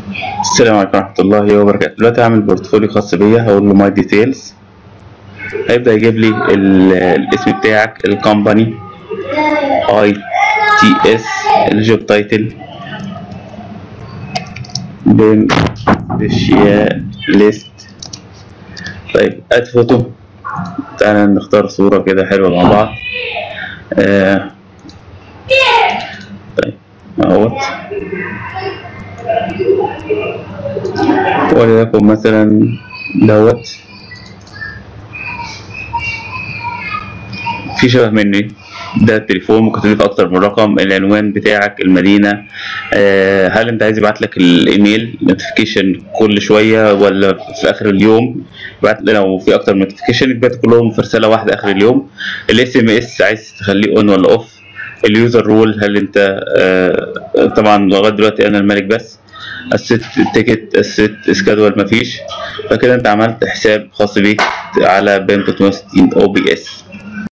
السلام عليكم ورحمة الله وبركاته دلوقتي هعمل بورتفوليو خاص بيا هقول له ماي ديتيلز هيبدأ يجيب لي ال- الاسم بتاعك الكومباني اي تي اس الجوب تايتل ليست طيب اد فوتو تعالى نختار صورة كده حلوة مع بعض آه. طيب اهوت وليكن مثلا دوت في شبه مني ده التليفون ممكن تضيف اكتر من رقم العنوان بتاعك المدينه آه، هل انت عايز يبعت لك الايميل نوتيفيكيشن كل شويه ولا في اخر اليوم يبعت لو في اكتر من نوتيفيكيشن يبعت كلهم في رساله واحده اخر اليوم الاس ام اس عايز تخليه اون ولا اوف اليوزر رول هل انت آه، طبعا لغايه دلوقتي انا الملك بس الست تيكت الست سكادول مفيش فكده انت عملت حساب خاص بيك على بين 360 او بي اس